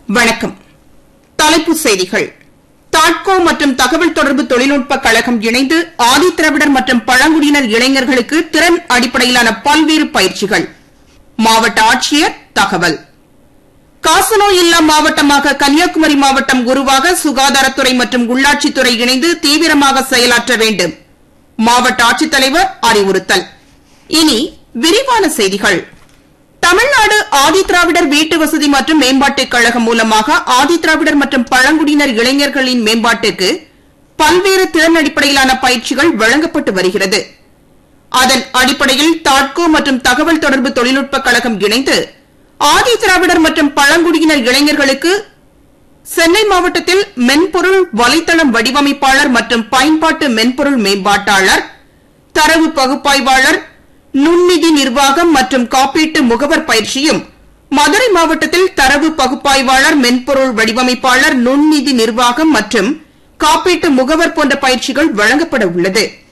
வணக்கம் தலைப்புச் செய்திகள் தாட்கோ மற்றும் தகவல் தொடர்பு தொழில்நுட்ப கழகம் இணைந்து ஆதித்திராவிடர் மற்றும் பழங்குடியினர் இளைஞர்களுக்கு திறன் அடிப்படையிலான பல்வேறு பயிற்சிகள் மாவட்ட ஆட்சியர் தகவல் காசநோய் இல்லா மாவட்டமாக கன்னியாகுமரி மாவட்டம் உருவாக சுகாதாரத்துறை மற்றும் உள்ளாட்சித்துறை இணைந்து தீவிரமாக செயலாற்ற வேண்டும் மாவட்ட ஆட்சித்தலைவர் அறிவுறுத்தல் இனி விரிவான செய்திகள் தமிழ்நாடு ஆதிதிராவிடர் வீட்டு வசதி மற்றும் மேம்பாட்டுக் கழகம் மூலமாக ஆதிதிராவிடர் மற்றும் பழங்குடியினர் இளைஞர்களின் மேம்பாட்டிற்கு பல்வேறு திறன் அடிப்படையிலான பயிற்சிகள் வழங்கப்பட்டு வருகிறது அதன் அடிப்படையில் தாட்கோ மற்றும் தகவல் தொடர்பு தொழில்நுட்ப கழகம் இணைந்து ஆதிதிராவிடர் மற்றும் பழங்குடியினர் இளைஞர்களுக்கு சென்னை மாவட்டத்தில் மென்பொருள் வலைத்தளம் வடிவமைப்பாளர் மற்றும் பயன்பாட்டு மென்பொருள் மேம்பாட்டாளர் தரவு பகுப்பாய்வாளர் நுண்நிதி நிர்வாகம் மற்றும் காப்பீட்டு முகவர் பயிற்சியும் மதுரை மாவட்டத்தில் தரவு பகுப்பாய்வாளர் மென்பொருள் வடிவமைப்பாளர் நுண்நிதி நிர்வாகம் மற்றும் காப்பீட்டு முகவர் போன்ற பயிற்சிகள் வழங்கப்பட உள்ளது